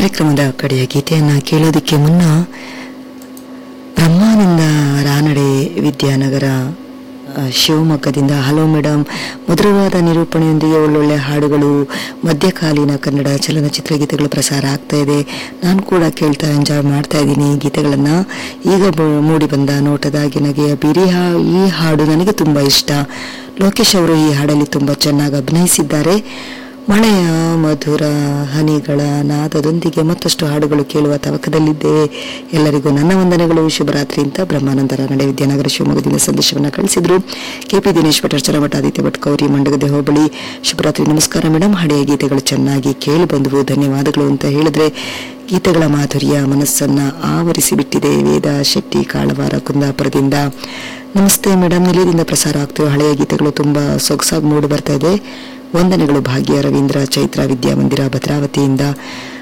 ಕಾರ್ಯಕ್ರಮದ ಕಡೆಯ ಗೀತೆಯನ್ನ ಕೇಳೋದಕ್ಕೆ ಮುನ್ನ ಬ್ರಹ್ಮಾನಂದ ರಾನಡೆ ವಿದ್ಯಾನಗರ ಆ, ಶಿವಮೊಗ್ಗದಿಂದ ಹಲೋ ಮೇಡಮ್ ಮಧುರವಾದ ನಿರೂಪಣೆಯೊಂದಿಗೆ ಒಳ್ಳೊಳ್ಳೆ ಹಾಡುಗಳು ಮಧ್ಯಕಾಲೀನ ಕನ್ನಡ ಚಲನಚಿತ್ರ ಗೀತೆಗಳು ಪ್ರಸಾರ ಆಗ್ತಾ ಇದೆ ನಾನು ಕೂಡ ಕೇಳ್ತಾ ಎಂಜಾಯ್ ಮಾಡ್ತಾ ಇದ್ದೀನಿ ಈ ಗೀತೆಗಳನ್ನ ಈಗ ಬ- ಮೂಡಿ ಬಂದ ನೋಟದಾಗಿ ನಗೆಯ ಬಿರಿ ಹಾ ಈ ಹಾಡು ನನಗೆ ತುಂಬಾ ಇಷ್ಟ ಲೋಕೇಶ್ ಅವರು ಈ ಹಾಡಲ್ಲಿ ತುಂಬಾ ಚೆನ್ನಾಗಿ ಅಭಿನಯಿಸಿದ್ದಾರೆ ಮಳೆಯ ಮಧುರ ಹನಿಗಳ ನಾದದೊಂದಿಗೆ ಮತ್ತಷ್ಟು ಹಾಡುಗಳು ಕೇಳುವ ತವಕದಲ್ಲಿದ್ದೇವೆ ಎಲ್ಲರಿಗೂ ನನ್ನ ವಂದನೆಗಳು ಶುಭರಾತ್ರಿ ಅಂತ ಬ್ರಹ್ಮಾನಂದರ ನಡೆ ವಿದ್ಯಾನಗರ ಶಿವಮೊಗ್ಗದಿಂದ ಸಂದೇಶವನ್ನು ಕಳಿಸಿದ್ರು ಕೆಪಿ ದಿನೇಶ್ ಭಟ್ ಚರಮಠ ಆದಿತ್ಯ ಭಟ್ ಕೌರಿ ಮಂಡಗದೆ ಹೋಬಳಿ ಶುಭರಾತ್ರಿ ನಮಸ್ಕಾರ ಮೇಡಮ್ ಹಳೆಯ ಗೀತೆಗಳು ಚೆನ್ನಾಗಿ ಕೇಳಿ ಬಂದವು ಧನ್ಯವಾದಗಳು ಅಂತ ಹೇಳಿದ್ರೆ ಗೀತೆಗಳ ಮಾಧುರ್ಯ ಮನಸ್ಸನ್ನ ಆವರಿಸಿ ಬಿಟ್ಟಿದೆ ವೇದ ಶೆಟ್ಟಿ ಕಾಳವಾರ ಕುಂದಾಪುರದಿಂದ ನಮಸ್ತೆ ಮೇಡಮ್ ನಿಲಯದಿಂದ ಪ್ರಸಾರ ಆಗ್ತಿರೋ ಹಳೆಯ ಗೀತೆಗಳು ತುಂಬಾ ಸೊಗಸಾಗಿ ಮೂಡಿ ಬರ್ತಾ ಇದೆ ವಂದನೆಗಳು ಭಾಗ್ಯ ರವೀಂದ್ರ ಚೈತ್ರ ವಿದ್ಯಾಮಂದಿರ ಭದ್ರಾವತಿಯಿಂದ